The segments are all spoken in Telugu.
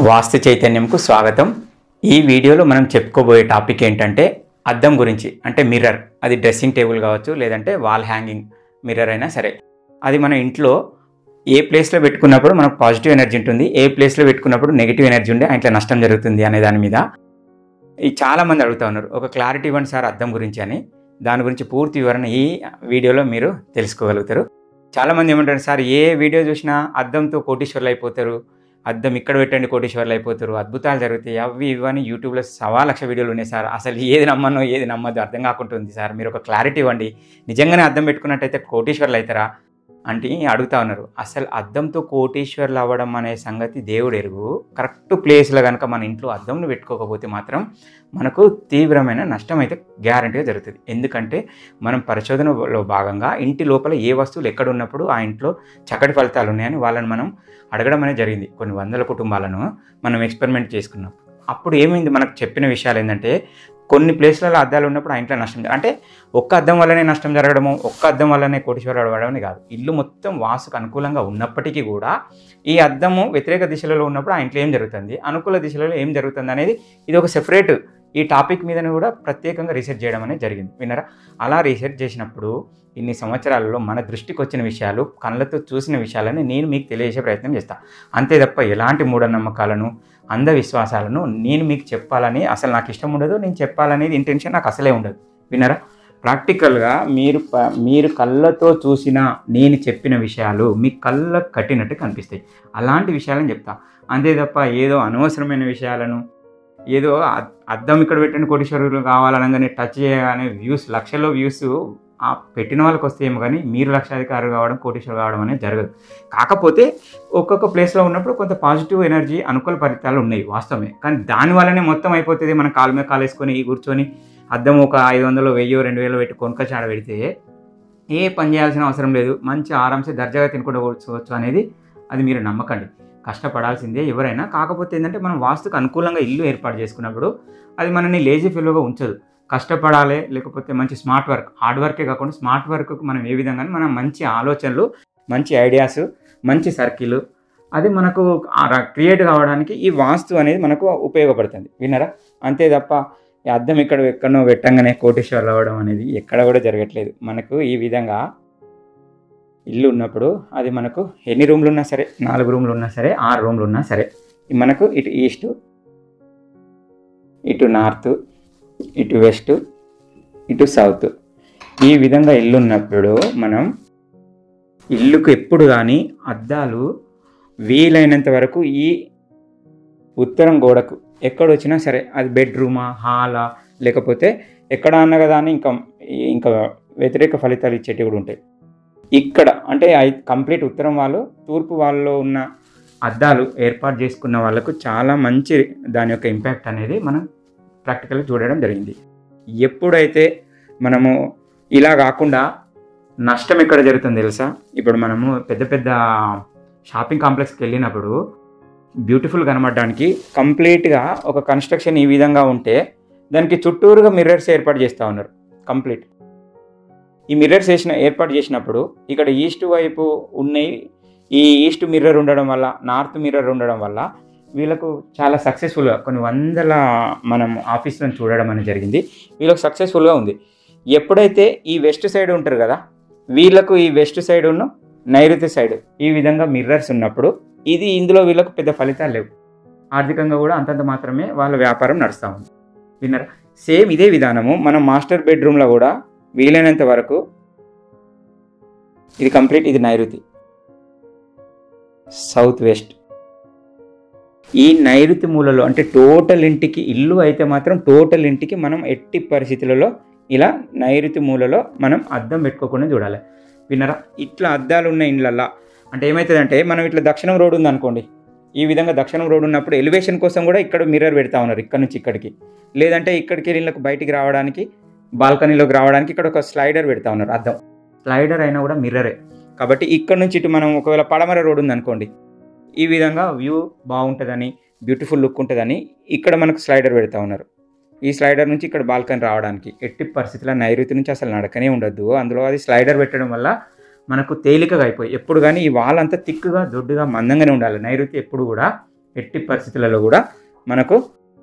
వాస్తు చైతన్యంకు స్వాగతం ఈ వీడియోలో మనం చెప్పుకోబోయే టాపిక్ ఏంటంటే అద్దం గురించి అంటే మిర్రర్ అది డ్రెస్సింగ్ టేబుల్ కావచ్చు లేదంటే వాల్ హ్యాంగింగ్ మిర్రర్ అయినా సరే అది మన ఇంట్లో ఏ ప్లేస్లో పెట్టుకున్నప్పుడు మనకు పాజిటివ్ ఎనర్జీ ఉంటుంది ఏ ప్లేస్లో పెట్టుకున్నప్పుడు నెగిటివ్ ఎనర్జీ ఉండే ఇంట్లో నష్టం జరుగుతుంది అనే దాని మీద ఈ చాలా మంది అడుగుతా ఉన్నారు ఒక క్లారిటీ ఇవ్వండి సార్ అద్దం గురించి అని దాని గురించి పూర్తి వివరణ ఈ వీడియోలో మీరు తెలుసుకోగలుగుతారు చాలామంది ఏమంటారు సార్ ఏ వీడియో చూసినా అద్దంతో కోటీశ్వర్లు అయిపోతారు అద్దం ఇక్కడ పెట్టండి కోటీశ్వర్లు అయిపోతారు అద్భుతాలు జరుగుతాయి అవి ఇవని యూట్యూబ్లో సవా లక్ష వీడియోలు ఉన్నాయి సార్ అసలు ఏది నమ్మనో ఏది నమ్మద్దు అర్థం కాకుంటుంది సార్ మీరు ఒక క్లారిటీ ఇవ్వండి నిజంగానే అద్దం పెట్టుకున్నట్టయితే కోటీశ్వర్లు అవుతారా అంటే అడుగుతా ఉన్నారు అసలు అద్దంతో కోటీశ్వర్లు అవ్వడం అనే సంగతి దేవుడు ఎరుగు కరెక్ట్ ప్లేస్లో కనుక మన ఇంట్లో అద్దంను పెట్టుకోకపోతే మాత్రం మనకు తీవ్రమైన నష్టం అయితే గ్యారంటీగా జరుగుతుంది ఎందుకంటే మనం పరిశోధనలో భాగంగా ఇంటి లోపల ఏ వస్తువులు ఎక్కడ ఉన్నప్పుడు ఆ ఇంట్లో చక్కటి ఫలితాలు ఉన్నాయని వాళ్ళని మనం అడగడం అనేది జరిగింది కొన్ని వందల కుటుంబాలను మనం ఎక్స్పెరిమెంట్ చేసుకున్నాం అప్పుడు ఏమైంది మనకు చెప్పిన విషయాలు ఏంటంటే కొన్ని ప్లేస్లలో అద్దాలు ఉన్నప్పుడు ఆ ఇంట్లో నష్టం జరగ- అంటే ఒక్క అద్దం వల్లనే నష్టం జరగడము ఒక్క అద్దం వల్లనే కోటీశ్వరుడు అవ్వడం కాదు ఇల్లు మొత్తం వాసుకు అనుకూలంగా ఉన్నప్పటికీ కూడా ఈ అద్దము వ్యతిరేక దిశలలో ఉన్నప్పుడు ఆ ఇంట్లో ఏం జరుగుతుంది అనుకూల దిశలలో ఏం జరుగుతుంది అనేది ఇది ఒక సెపరేట్ ఈ టాపిక్ మీద కూడా ప్రత్యేకంగా రీసెర్చ్ చేయడం అనేది జరిగింది విన్నారా అలా రీసెర్చ్ చేసినప్పుడు ఇన్ని సంవత్సరాలలో మన దృష్టికి వచ్చిన విషయాలు కళ్ళతో చూసిన విషయాలని నేను మీకు తెలియజేసే ప్రయత్నం చేస్తాను అంతే తప్ప ఎలాంటి మూఢనమ్మకాలను అంధవిశ్వాసాలను నేను మీకు చెప్పాలని అసలు నాకు ఇష్టం ఉండదు నేను చెప్పాలనేది ఇంటెన్షన్ నాకు అసలే ఉండదు విన్నారా ప్రాక్టికల్గా మీరు ప- మీరు కళ్ళతో చూసిన నేను చెప్పిన విషయాలు మీ కళ్ళకు కట్టినట్టు కనిపిస్తాయి అలాంటి విషయాలని చెప్తా అంతే తప్ప ఏదో అనవసరమైన విషయాలను ఏదో అద్- అద్దం ఇక్కడ పెట్టిన కోటీశ్వరులు కావాలనగానే టచ్ చేయగానే వ్యూస్ లక్షల్లో వ్యూస్ ఆ పెట్టిన వాళ్ళకి వస్తాయేమో కానీ మీరు లక్షాధికారులు కావడం కోటీశ్వరు కావడం అనేది జరగదు కాకపోతే ఒక్కొక్క ప్లేస్లో ఉన్నప్పుడు కొంత పాజిటివ్ ఎనర్జీ అనుకూల ఫలితాలు ఉన్నాయి వాస్తవమే కానీ దాని వల్లనే మొత్తం అయిపోతుంది మనం కాలు మీద కాలేసుకొని కూర్చొని అద్దం ఒక ఐదు వందలు వెయ్యో రెండు వేలు పెట్టి కొనుక్కొచ్చి ఆడ పెడితే ఏ పని చేయాల్సిన అవసరం లేదు మంచి ఆరాంసే దర్జాగా తినకుండా కూర్చోవచ్చు అనేది అది మీరు నమ్మకండి కష్టపడాల్సిందే ఎవరైనా కాకపోతే ఏంటంటే మనం వాస్తుకు అనుకూలంగా ఇల్లు ఏర్పాటు చేసుకున్నప్పుడు అది మనని లేజీ ఫెలోగా ఉంచదు కష్టపడాలి లేకపోతే మంచి స్మార్ట్ వర్క్ హార్డ్ వర్కే కాకుండా స్మార్ట్ వర్క్కు మనం ఏ విధంగా మనం మంచి ఆలోచనలు మంచి ఐడియాస్ మంచి సర్కిల్ అది మనకు క్రియేట్ కావడానికి ఈ వాస్తు అనేది మనకు ఉపయోగపడుతుంది విన్నారా అంతే తప్ప ఈ అద్దం ఇక్కడ ఎక్కడనో పెట్టంగానే కోటేశ్వర్లు అవ్వడం అనేది ఎక్కడ కూడా జరగట్లేదు మనకు ఈ విధంగా ఇల్లు ఉన్నప్పుడు అది మనకు ఎన్ని రూమ్లు ఉన్నా సరే నాలుగు రూమ్లు ఉన్నా సరే ఆరు రూమ్లు ఉన్నా సరే మనకు ఇటు ఈస్ట్ ఇటు నార్త్ ఇటు వెస్ట్ ఇటు సౌత్ ఈ విధంగా ఇల్లు ఉన్నప్పుడు మనం ఇల్లుకు ఎప్పుడు కానీ అద్దాలు వీలైనంత వరకు ఈ ఉత్తరం గోడకు ఎక్కడ వచ్చినా సరే అది బెడ్రూమా హాలా లేకపోతే ఎక్కడ అన్న కదా అని ఇంకా ఇంకా వ్యతిరేక ఫలితాలు ఇచ్చేటివి కూడా ఉంటాయి ఇక్కడ అంటే ఐ- కంప్లీట్ ఉత్తరం వాళ్ళు తూర్పు వాళ్ళలో ఉన్న అద్దాలు ఏర్పాటు చేసుకున్న వాళ్ళకు చాలా మంచి దాని యొక్క ఇంపాక్ట్ అనేది మనం ప్రాక్టికల్గా చూడడం జరిగింది ఎప్పుడైతే మనము ఇలా కాకుండా నష్టం ఎక్కడ జరుగుతుంది తెలుసా ఇప్పుడు మనము పెద్ద పెద్ద షాపింగ్ కాంప్లెక్స్కి వెళ్ళినప్పుడు బ్యూటిఫుల్ కనబడడానికి కంప్లీట్గా ఒక కన్స్ట్రక్షన్ ఈ విధంగా ఉంటే దానికి చుట్టూరుగా మిర్రర్స్ ఏర్పాటు చేస్తూ ఉన్నారు కంప్లీట్ ఈ మిర్రర్స్ వేసిన ఏర్పాటు చేసినప్పుడు ఇక్కడ ఈస్ట్ వైపు ఉన్నాయి ఈ ఈస్ట్ మిర్రర్ ఉండడం వల్ల నార్త్ మిర్రర్ ఉండడం వల్ల వీళ్ళకు చాలా సక్సెస్ఫుల్గా కొన్ని వందల మనం ఆఫీస్లను చూడడం అనేది జరిగింది వీళ్ళకి సక్సెస్ఫుల్గా ఉంది ఎప్పుడైతే ఈ వెస్ట్ సైడ్ ఉంటారు కదా వీళ్ళకు ఈ వెస్ట్ సైడ్ ఉన్న నైరుతి సైడ్ ఈ విధంగా మిర్రర్స్ ఉన్నప్పుడు ఇది ఇందులో వీళ్ళకు పెద్ద ఫలితాలు లేవు ఆర్థికంగా కూడా అంతంత మాత్రమే వాళ్ళ వ్యాపారం నడుస్తూ ఉంది విన్నర్ సేమ్ ఇదే విధానము మనం మాస్టర్ బెడ్రూమ్లో కూడా వీలైనంత వరకు ఇది కంప్లీట్ ఇది నైరుతి సౌత్ వెస్ట్ ఈ నైరుతి మూలలో అంటే టోటల్ ఇంటికి ఇల్లు అయితే మాత్రం టోటల్ ఇంటికి మనం ఎట్టి పరిస్థితులలో ఇలా నైరుతి మూలలో మనం అద్దం పెట్టుకోకుండా చూడాలి విన్నరా ఇట్లా అద్దాలు ఉన్న ఇండ్లల్లా అంటే ఏమవుతుందంటే మనం ఇట్లా దక్షిణం రోడ్ ఉంది అనుకోండి ఈ విధంగా దక్షిణం రోడ్ ఉన్నప్పుడు ఎలివేషన్ కోసం కూడా ఇక్కడ మిర్రర్ పెడతా ఉన్నారు ఇక్కడ నుంచి ఇక్కడికి లేదంటే ఇక్కడికి వీళ్ళకి బయటికి రావడానికి బాల్కనీలోకి రావడానికి ఇక్కడ ఒక స్లైడర్ పెడతా ఉన్నారు అద్దం స్లైడర్ అయినా కూడా మిర్రరే కాబట్టి ఇక్కడ నుంచి ఇటు మనం ఒకవేళ పడమర రోడ్ ఉంది అనుకోండి ఈ విధంగా వ్యూ బాగుంటుందని బ్యూటిఫుల్ లుక్ ఉంటుందని ఇక్కడ మనకు స్లైడర్ పెడతా ఉన్నారు ఈ స్లైడర్ నుంచి ఇక్కడ బాల్కనీ రావడానికి ఎట్టి పరిస్థితుల్లో నైరుతి నుంచి అసలు నడకనే ఉండద్దు అందులో అది స్లైడర్ పెట్టడం వల్ల మనకు తేలికగా అయిపోయి ఎప్పుడు కానీ ఈ వాల్ అంతా తిక్కుగా దొడ్డుగా మందంగానే ఉండాలి నైరుతి ఎప్పుడు కూడా ఎట్టి పరిస్థితులలో కూడా మనకు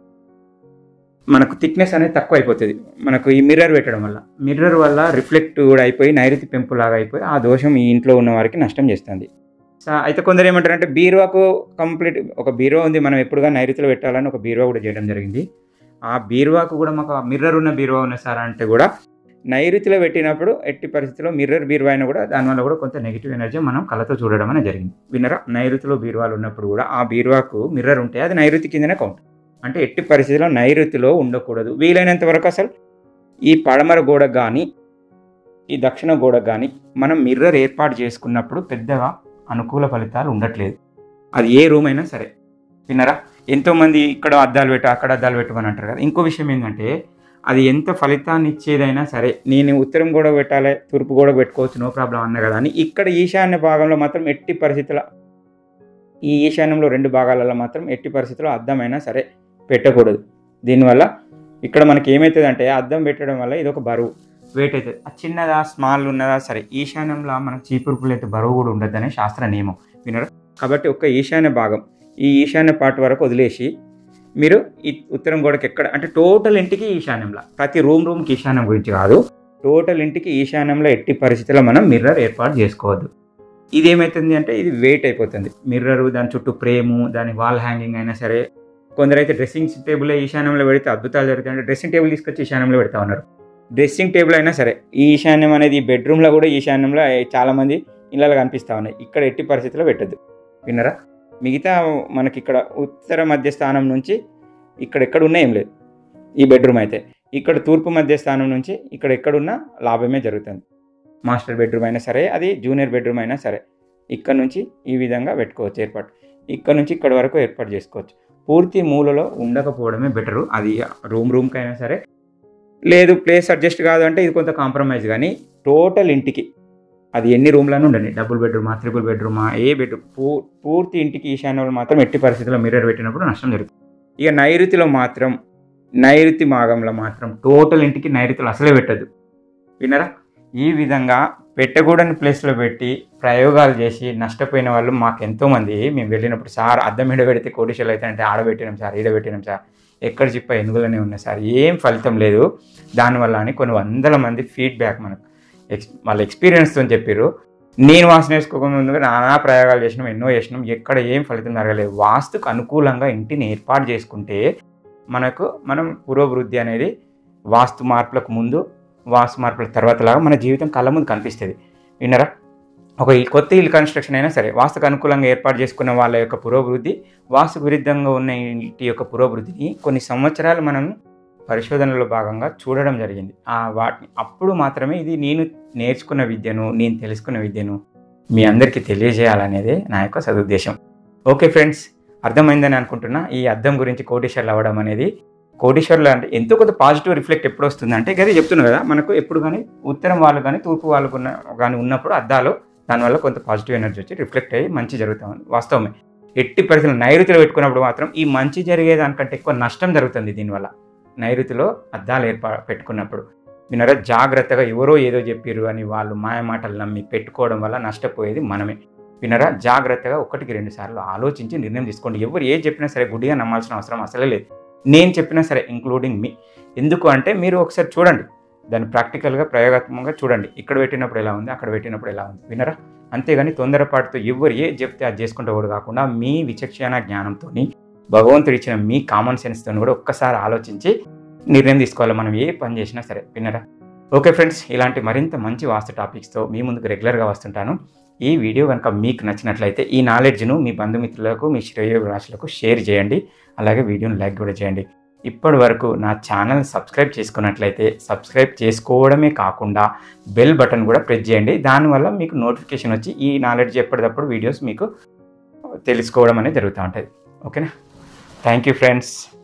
మనకు థిక్నెస్ అనేది తక్కువ అయిపోతుంది మనకు ఈ మిర్రర్ పెట్టడం వల్ల మిర్రర్ వల్ల రిఫ్లెక్ట్ కూడా అయిపోయి నైరుతి పెంపులాగా అయిపోయి ఆ దోషం ఈ ఇంట్లో ఉన్న వారికి నష్టం చేస్తుంది సో అయితే కొందరు ఏమంటారంటే బీరువాకు కంప్లీట్ ఒక బీరువా ఉంది మనం ఎప్పుడుగా నైరుతిలో పెట్టాలని ఒక బీరువా కూడా చేయడం జరిగింది ఆ బీరువాకు కూడా మాకు మిర్రర్ ఉన్న బీరువా ఉన్న సార్ అంటే కూడా నైరుతిలో పెట్టినప్పుడు ఎట్టి పరిస్థితిలో మిర్రర్ బీరువా అయినా కూడా దానివల్ల కూడా కొంత నెగిటివ్ ఎనర్జీ మనం కళ్ళతో చూడడం అనేది జరిగింది విన్నరా నైరుతిలో బీరువాలు ఉన్నప్పుడు కూడా ఆ బీరువాకు మిర్రర్ ఉంటే అది నైరుతి కిందనే కౌంట్ అంటే ఎట్టి పరిస్థితిలో నైరుతిలో ఉండకూడదు వీలైనంత వరకు అసలు ఈ పడమర గోడ కానీ ఈ దక్షిణ గోడ కానీ మనం మిర్రర్ ఏర్పాటు చేసుకున్నప్పుడు పెద్దగా అనుకూల ఫలితాలు ఉండట్లేదు అది ఏ రూమ్ అయినా సరే విన్నరా ఎంతోమంది ఇక్కడ అద్దాలు పెట్టు అక్కడ అద్దాలు పెట్టమని అంటారు కదా ఇంకో విషయం ఏంటంటే అది ఎంత ఫలితాన్ని ఇచ్చేదైనా సరే నేను ఉత్తరం గోడ పెట్టాలి తూర్పు గోడ పెట్టుకోవచ్చు నో ప్రాబ్లం అన్న కదా అని ఇక్కడ ఈశాన్య భాగంలో మాత్రం ఎట్టి పరిస్థితుల ఈ ఈశాన్యంలో రెండు భాగాలలో మాత్రం ఎట్టి పరిస్థితుల్లో అద్దమైనా సరే పెట్టకూడదు దీనివల్ల ఇక్కడ మనకి ఏమవుతుంది అంటే అద్దం పెట్టడం వల్ల ఇది ఒక బరువు వెయిట్ అవుతుంది ఆ చిన్నదా స్మాల్ ఉన్నదా సరే ఈశాన్యంలో మనకు చీపురుపులు అయితే బరువు కూడా ఉండద్దనే శాస్త్ర నియమం వినరు కాబట్టి ఒక్క ఈశాన్య భాగం ఈ ఈశాన్య పార్ట్ వరకు వదిలేసి మీరు ఈ ఉత్తరం గోడకి ఎక్కడ అంటే టోటల్ ఇంటికి ఈశాన్యంలో ప్రతి రూమ్ రూమ్కి ఈశాన్యం గురించి కాదు టోటల్ ఇంటికి ఈశాన్యంలో ఎట్టి పరిస్థితుల్లో మనం మిర్రర్ ఏర్పాటు చేసుకోవద్దు ఇది ఏమవుతుంది అంటే ఇది వెయిట్ అయిపోతుంది మిర్రర్ దాని చుట్టూ ప్రేము దాని వాల్ హ్యాంగింగ్ అయినా సరే కొందరైతే డ్రెస్సింగ్ టేబుల్ ఈశాన్యంలో పెడితే అద్భుతాలు జరుగుతాయి అంటే డ్రెస్సింగ్ టేబుల్ తీసుకొచ్చి ఈశాన్యంలో పెడతా ఉన్నారు డ్రెస్సింగ్ టేబుల్ అయినా సరే ఈ ఈశాన్యం అనేది ఈ బెడ్రూమ్లో కూడా ఈశాన్యంలో చాలామంది ఇళ్ళలో కనిపిస్తూ ఉన్నాయి ఇక్కడ ఎట్టి పరిస్థితుల్లో పెట్టద్దు విన్నరా మిగతా మనకి ఇక్కడ ఉత్తర మధ్య స్థానం నుంచి ఇక్కడ ఎక్కడ ఉన్నా ఏం లేదు ఈ బెడ్రూమ్ అయితే ఇక్కడ తూర్పు మధ్య స్థానం నుంచి ఇక్కడ ఎక్కడున్నా లాభమే జరుగుతుంది మాస్టర్ బెడ్రూమ్ అయినా సరే అది జూనియర్ బెడ్రూమ్ అయినా సరే ఇక్కడ నుంచి ఈ విధంగా పెట్టుకోవచ్చు ఏర్పాటు ఇక్కడ నుంచి ఇక్కడ వరకు ఏర్పాటు చేసుకోవచ్చు పూర్తి మూలలో ఉండకపోవడమే బెటరు అది రూమ్ రూమ్కి అయినా సరే లేదు ప్లేస్ అడ్జస్ట్ కాదు అంటే ఇది కొంత కాంప్రమైజ్ కానీ టోటల్ ఇంటికి అది ఎన్ని రూమ్లను ఉండండి డబుల్ బెడ్రూమా త్రిబుల్ బెడ్రూమా ఏ బెడ్రూమ్ పూ పూర్తి ఇంటికి ఈశాన్యంలో మాత్రం ఎట్టి పరిస్థితుల్లో మిర్రర్ పెట్టినప్పుడు నష్టం జరుగుతుంది ఇక నైరుతిలో మాత్రం నైరుతి భాగంలో మాత్రం టోటల్ ఇంటికి నైరుతిలో అసలే పెట్టద్దు వినరా ఈ విధంగా పెట్టకూడని ప్లేస్లో పెట్టి ప్రయోగాలు చేసి నష్టపోయిన వాళ్ళు మాకు ఎంతోమంది మేము వెళ్ళినప్పుడు సార్ అద్దం మీద పెడితే కోడిషలు అయితే అంటే ఆడ పెట్టినాం సార్ ఈడ పెట్టినాం సార్ ఎక్కడ చిప్ప ఎనుగులనే ఉన్నాయి సార్ ఏం ఫలితం లేదు దానివల్ల అని కొన్ని వందల మంది ఫీడ్బ్యాక్ మనకు ఎక్స్ వాళ్ళ ఎక్స్పీరియన్స్తో చెప్పారు నేను వాసన వేసుకోకుండా ముందుగా నానా ప్రయోగాలు చేసినాం ఎన్నో చేసినాం ఎక్కడ ఏం ఫలితం జరగలేదు వాస్తుకు అనుకూలంగా ఇంటిని ఏర్పాటు చేసుకుంటే మనకు మనం పురోభివృద్ధి అనేది వాస్తు మార్పులకు ముందు వాస్తు మార్పుల తర్వాత లాగా మన జీవితం కళ్ళ ముందు కనిపిస్తుంది విన్నరా ఒక ఈ కొత్త ఇల్లు కన్స్ట్రక్షన్ అయినా సరే వాస్తుకు అనుకూలంగా ఏర్పాటు చేసుకున్న వాళ్ళ యొక్క పురోభివృద్ధి వాస్తుకు విరుద్ధంగా ఉన్న ఇంటి యొక్క పురోభివృద్ధిని కొన్ని సంవత్సరాలు మనం పరిశోధనలో భాగంగా చూడడం జరిగింది ఆ వాటిని అప్పుడు మాత్రమే ఇది నేను నేర్చుకున్న విద్యను నేను తెలుసుకున్న విద్యను మీ అందరికీ తెలియజేయాలనేదే నా యొక్క సదుద్దేశం ఓకే ఫ్రెండ్స్ అర్థమైందని అనుకుంటున్నా ఈ అర్థం గురించి కోటేశ్వర్లు అవ్వడం అనేది కోటేశ్వర్లు అంటే ఎంతో కొంత పాజిటివ్ రిఫ్లెక్ట్ ఎప్పుడు వస్తుంది అంటే గది చెప్తున్నా కదా మనకు ఎప్పుడు కానీ ఉత్తరం వాళ్ళు కానీ తూర్పు వాళ్ళు కానీ ఉన్నప్పుడు అద్దాలు దానివల్ల కొంత పాజిటివ్ ఎనర్జీ వచ్చి రిఫ్లెక్ట్ అయ్యి మంచి జరుగుతుంది వాస్తవమే ఎట్టి పరిస్థితులు నైరుతిలో పెట్టుకున్నప్పుడు మాత్రం ఈ మంచి జరిగేదానికంటే ఎక్కువ నష్టం జరుగుతుంది దీనివల్ల నైరుతిలో అద్దాలు ఏర్పా పెట్టుకున్నప్పుడు వినరా జాగ్రత్తగా ఎవరో ఏదో చెప్పారు అని వాళ్ళు మాయ మాటలు నమ్మి పెట్టుకోవడం వల్ల నష్టపోయేది మనమే వినరా జాగ్రత్తగా ఒకటికి రెండు సార్లు ఆలోచించి నిర్ణయం తీసుకోండి ఎవరు ఏది చెప్పినా సరే గుడిగా నమ్మాల్సిన అవసరం అసలే లేదు నేను చెప్పినా సరే ఇంక్లూడింగ్ మీ ఎందుకు అంటే మీరు ఒకసారి చూడండి దాన్ని ప్రాక్టికల్గా ప్రయోగాత్మకంగా చూడండి ఇక్కడ పెట్టినప్పుడు ఎలా ఉంది అక్కడ పెట్టినప్పుడు ఎలా ఉంది వినరా అంతేగాని తొందరపాటుతో ఎవరు ఏ చెప్తే అది చేసుకుంటే కూడా కాకుండా మీ విచక్షణ జ్ఞానంతో భగవంతుడు ఇచ్చిన మీ కామన్ సెన్స్తో కూడా ఒక్కసారి ఆలోచించి నిర్ణయం తీసుకోవాలి మనం ఏ పని చేసినా సరే విన్నరా ఓకే ఫ్రెండ్స్ ఇలాంటి మరింత మంచి వాస్తు టాపిక్స్తో మీ ముందుకు రెగ్యులర్గా వస్తుంటాను ఈ వీడియో కనుక మీకు నచ్చినట్లయితే ఈ నాలెడ్జ్ను మీ బంధుమిత్రులకు మీ శ్రేయోభిలాషులకు షేర్ చేయండి అలాగే వీడియోని లైక్ కూడా చేయండి ఇప్పటి వరకు నా ఛానల్ సబ్స్క్రైబ్ చేసుకున్నట్లయితే సబ్స్క్రైబ్ చేసుకోవడమే కాకుండా బెల్ బటన్ కూడా ప్రెస్ చేయండి దానివల్ల మీకు నోటిఫికేషన్ వచ్చి ఈ నాలెడ్జ్ ఎప్పటికప్పుడు వీడియోస్ మీకు తెలుసుకోవడం అనేది జరుగుతూ ఉంటుంది ఓకేనా థ్యాంక్ యూ ఫ్రెండ్స్